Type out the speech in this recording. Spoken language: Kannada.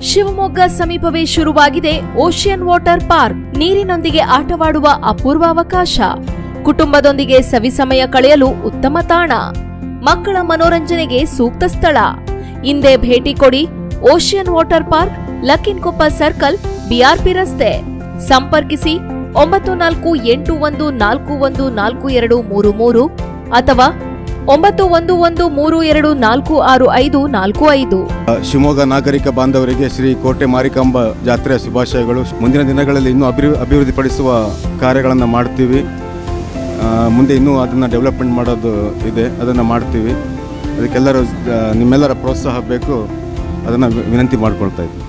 ಶಿವಮೊಗ್ಗ ಸಮೀಪವೇ ಶುರುವಾಗಿದೆ ಓಷಿಯನ್ ವಾಟರ್ ಪಾರ್ಕ್ ನೀರಿನೊಂದಿಗೆ ಆಟವಾಡುವ ಅಪೂರ್ವ ಅವಕಾಶ ಕುಟುಂಬದೊಂದಿಗೆ ಸವಿಸಮಯ ಕಳೆಯಲು ಉತ್ತಮ ತಾಣ ಮಕ್ಕಳ ಮನೋರಂಜನೆಗೆ ಸೂಕ್ತ ಸ್ಥಳ ಹಿಂದೆ ಭೇಟಿ ಕೊಡಿ ocean water park Lakkinkoppa circle BRP ರಸ್ತೆ ಸಂಪರ್ಕಿಸಿ ಒಂಬತ್ತು ನಾಲ್ಕು ಎಂಟು ಒಂದು ನಾಲ್ಕು ಒಂದು ನಾಲ್ಕು ಎರಡು ಮೂರು ಮೂರು ಅಥವಾ ಒಂಬತ್ತು ಒಂದು ಒಂದು ಮೂರು ಎರಡು ನಾಲ್ಕು ಆರು ಐದು ನಾಲ್ಕು ಐದು ಶಿವಮೊಗ್ಗ ನಾಗರಿಕ ಬಾಂಧವರಿಗೆ ಶ್ರೀ ಕೋಟೆ ಮಾರಿಕಾಂಬ ಜಾತ್ರೆಯ ಶುಭಾಶಯಗಳು ಮುಂದಿನ ದಿನಗಳಲ್ಲಿ ಇನ್ನೂ ಅಭಿವೃ ಅಭಿವೃದ್ಧಿಪಡಿಸುವ ಕಾರ್ಯಗಳನ್ನು ಮಾಡ್ತೀವಿ ಆ, ಮುಂದೆ ಇನ್ನೂ ಅದನ್ನು ಡೆವಲಪ್ಮೆಂಟ್ ಮಾಡೋದು ಇದೆ ಅದನ್ನು ಮಾಡ್ತೀವಿ ಅದಕ್ಕೆಲ್ಲರೂ ಆ, ನಿಮ್ಮೆಲ್ಲರ ಪ್ರೋತ್ಸಾಹ ಬೇಕು ಅದನ್ನು ವಿನಂತಿ ಮಾಡ್ಕೊಳ್ತಾ ಇದ್ದೀನಿ